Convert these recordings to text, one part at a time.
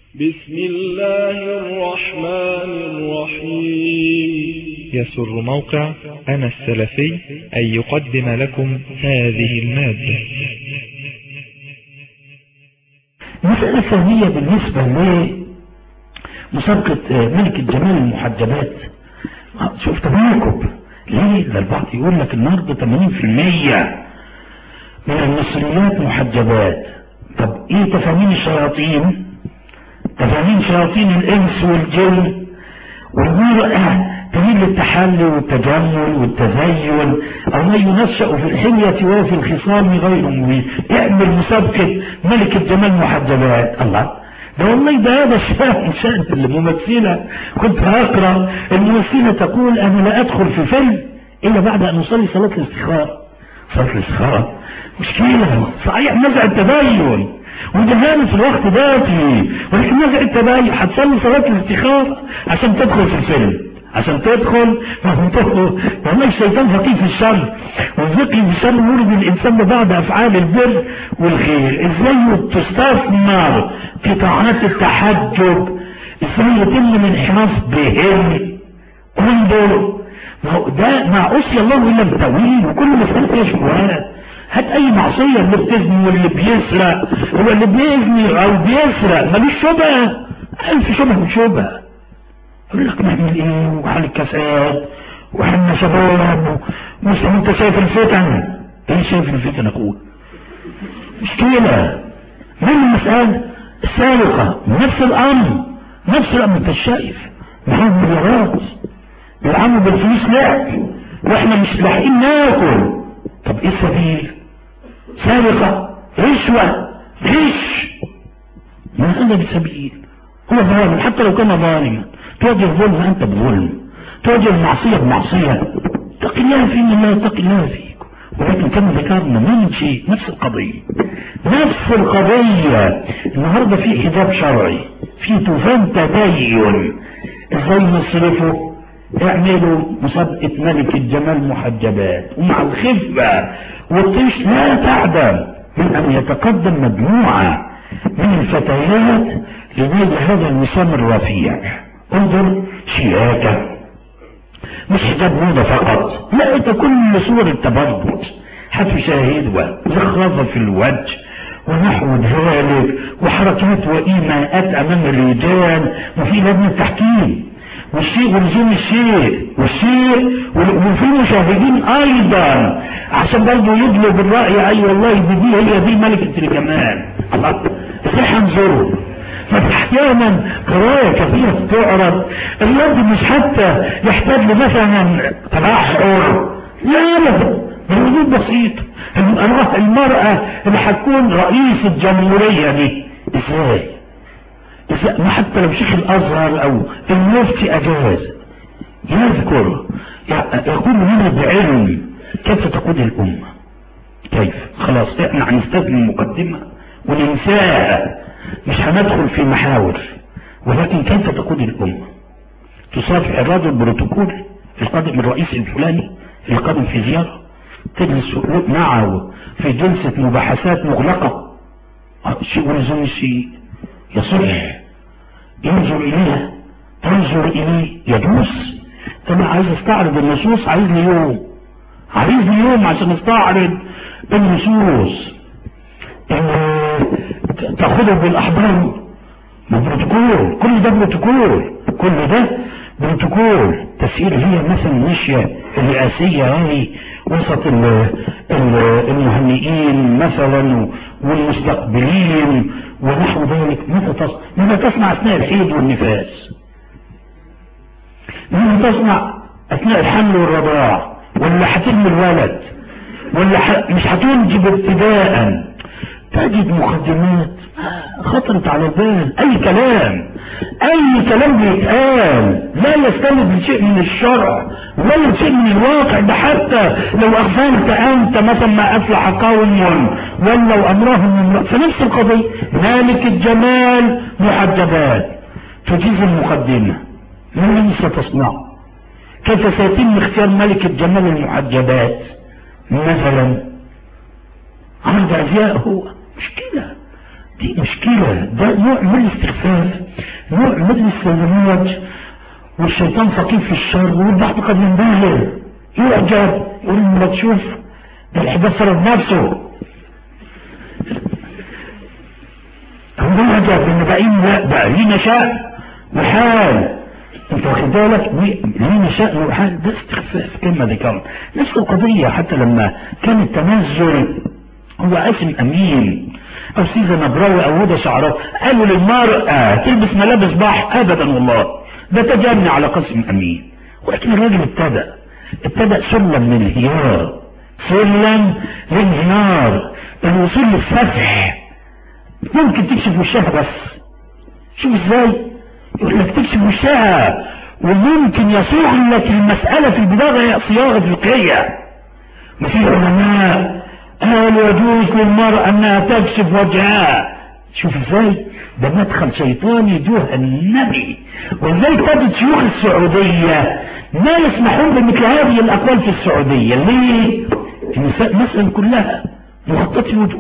بسم الله الرحمن الرحيم يسر موقع أنا السلفي أن يقدم لكم هذه المادة مسألة ثانية بالنسبة لمسابقة ملك الجمال المحجبات شوف تناقض ليه ده البعض يقول لك النهارده 80% من المصريات محجبات طب ايه تفاهيم الشياطين تفاهيم شياطين الانس والجن والمرأة تميل للتحلي والتجمل والتزين او ما ينشأ في الحلية وفي الخصام غير مبين اعمل مسابقة ملك الجمال محجبات الله ده والله ده هذا الشأن شأن الممثلة كنت هقرأ الممثلة تقول انا لا ادخل في فيلم الا بعد ان اصلي صلاة الاستخارة صلاة الاستخارة مشكلة صحيح نزع التدين وده في الوقت داتي ولكن نزع التدين هتصلي صلاة الاستخارة عشان تدخل في الفيلم عشان تدخل فهم الشيطان فقيه في الشر والفقه في الشر يورد الانسان ببعض افعال البر والخير ازاي تستثمر في طاعات التحجب ازاي يتم الانحراف بهم انظر ده مع أسي الله إلا بتأويل وكل مسألة فيها شبهات هات أي معصية اللي بتزني واللي بيسرق هو اللي بيزني أو بيسرق ملوش شبهة ألف شبهة من شبهة يقول لك نعمل إيه وحال الكساد وإحنا شباب مسلم أنت شايف الفتن إيه شايف الفتن أقول مشكلة من المسألة السابقة نفس الأمر نفس الأمر أنت شايف معاهم مليارات بيلعبوا بالفلوس لعب واحنا مش لاحقين ناكل طب ايه السبيل سرقة رشوة غش ما هذا بسبيل هو ظالم حتى لو كان ظالما تواجه ظلم انت بظلم تواجه المعصية بمعصية اتق الله في من لا يتقي الله فيك ولكن كما ذكرنا من شيء نفس القضية نفس القضية النهاردة في حجاب شرعي في طوفان تدين ازاي نصرفه اعملوا مسابقة ملك الجمال محجبات ومع الخفة والطيش لا تعدم من ان يتقدم مجموعة من الفتيات لنيل هذا الوسام الرفيع انظر شياكة مش حجاب موضة فقط لا انت كل صور التبرج هتشاهدها زخرفة في الوجه ونحو ذلك وحركات وإيماءات أمام الرجال وفي لجنة تحكيم والشيء ولزوم الشيء والشيء وفي مشاهدين ايضا عشان برضه يدلوا بالرأي اي والله دي, دي هي دي ملكة الجمال الله ازاي هنزوره فاحيانا قراية كثيرة تعرض الرد مش حتى يحتاج لمثلا تبحر لا لا بالوجود بسيط المرأة اللي هتكون رئيس الجمهورية دي ازاي ما حتى لو شيخ الازهر او المفتي اجاز يذكر يقول هنا بعلم كيف تقود الامة كيف خلاص احنا هنستثني المقدمة وننساها مش هندخل في محاور ولكن كيف تقود الامة تصافح الرجل بروتوكول القادم الرئيس الفلاني القادم في زيارة تجلس معه في جلسة مباحثات مغلقة شيء ولزوم الشيء يصح ينظر إليها تنظر إليه يدوس أنا عايز استعرض النصوص عايز لي يوم عايز لي يوم عشان استعرض النصوص تاخده بالأحضان بروتوكول كل ده بروتوكول كل ده بروتوكول تسيير هي مثلا ماشية الرئاسية هذه وسط المهنئين مثلا والمستقبلين ونحو ذلك ماذا تصنع ماذا تصنع اثناء الحيض والنفاس ماذا تصنع اثناء الحمل والرضاع ولا هترمي الولد ولا ح... مش هتنجب ابتداء تجد مقدمات خطرت على البال اي كلام اي كلام بيتقال لا يستند لشيء من الشرع ولا شيء من الواقع ده حتى لو اغفلت انت مثلا ما افلح قوم ولوا امرهم فنفس القضية مالك الجمال محجبات تجيز المقدمة ما الذي ستصنع كيف سيتم اختيار ملك الجمال المحجبات مثلا عرض ازياء هو مش كده دي مشكلة ده نوع من الاستخفاف نوع من السلميات والشيطان فقير في الشر والبعض قد ينبهر يعجب يقول لما تشوف ده الحدث صار بنفسه هو يعجب ان باقيين لا بقى ليه نشاء وحال انت واخد بالك ليه نشاء وحال ده استخفاف كلمة ذكر نفس القضية حتى لما كان التنزل هو اسم امين او سيزة نبراوي او هدى شعراء قالوا للمرأة تلبس ملابس بحر ابدا والله ده تجني على قسم امين ولكن الراجل ابتدأ ابتدأ سلم من الانهيار سلم للانهيار الوصول للسفح ممكن تكشف وشها بس شوف ازاي يقول لك تكشف وشها وممكن يصوغ لك المسألة في البداية صياغة فقهية ما في علماء قالوا يجوز للمرأة انها تكشف وجهها شوف ازاي ده مدخل شيطاني جوه النبي وازاي تجد شيوخ السعودية ما يسمحون بمثل هذه الاقوال في السعودية ليه النساء مسألة كلها مغطاة الوجوه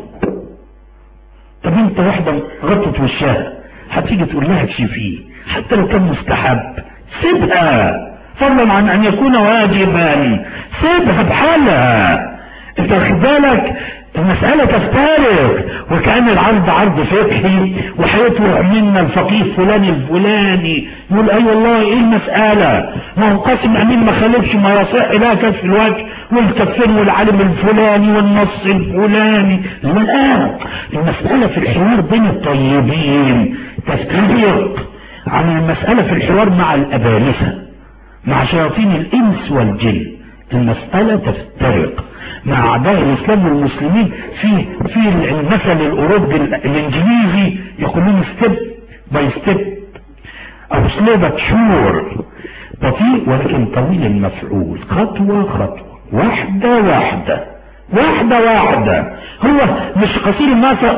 طب انت واحدة غطت وشها هتيجي تقول لها اكشفيه حتى لو كان مستحب سيبها فضلا عن ان يكون واجبا سيبها بحالها انت واخد بالك المسألة تفترق وكأن العرض عرض فقهي وهيطلع منا الفقيه فلان الفلاني يقول اي والله ايه المسألة ما هو قاسم امين ما خالفش ما يصح لا كشف الوجه والكفين والعالم الفلاني والنص الفلاني لا المسألة في الحوار بين الطيبين تفترق عن المسألة في الحوار مع الأبالسة مع شياطين الإنس والجن المسألة تفترق مع أعداء الإسلام والمسلمين في في المثل الأوروبي الإنجليزي يقولون ستيب باي ستيب أو سلوبة شور بطيء ولكن طويل المفعول خطوة خطوة واحدة واحدة واحدة واحدة هو مش قصير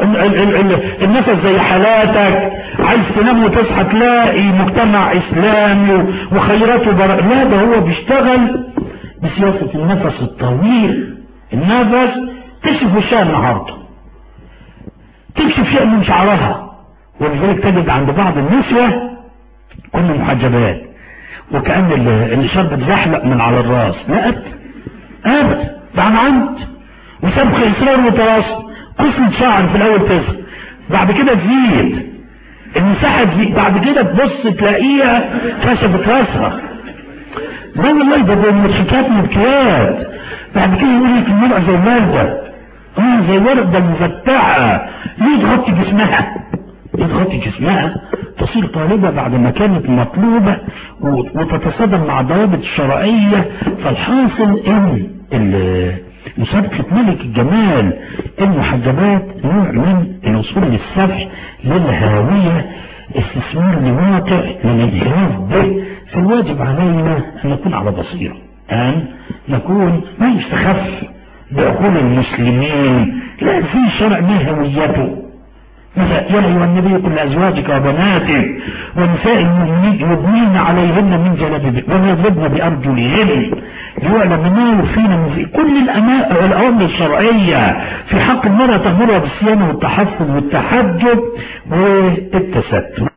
النفس زي حالاتك عايز تنام وتصحى تلاقي مجتمع اسلامي وخيراته برا لا ده هو بيشتغل بسياسة النفس الطويل النفس تكشف وشها النهارده تكشف شيء من شعرها ولذلك تجد عند بعض النسوة كل محجبات وكأن الشرب اتزحلق من على الراس لا أبدا أبدا ده عن عمد وسبق إصرار وتواصل قسمة شعر في الأول تزهق بعد كده تزيد المساحة تزيد بعد كده تبص تلاقيها كشفت راسها لا والله ده ده مضحكات مبكيات بعد كده يقول لك المرأة زي الوردة اه زي وردة مفتحة ليه تغطي جسمها ليه تغطي جسمها تصير طالبة بعد ما كانت مطلوبة وتتصادم مع ضوابط الشرعية فالحاصل ان مسابقة ملك الجمال المحجبات نوع من الوصول للسفح للهاوية استثمار لواقع للانحراف به فالواجب علينا ان نكون على بصيرة ان نكون ما يستخف بعقول المسلمين لا في شرع ما هويته مثلا يا ايها النبي قل لازواجك وبناتك ونساء المؤمنين يدنين عليهن من جلابيبهن ويضربن بارجلهن ليعلم ما يخفين من في كل الاوامر الشرعيه في حق المراه تامرها بالصيانه والتحفظ والتحجب والتستر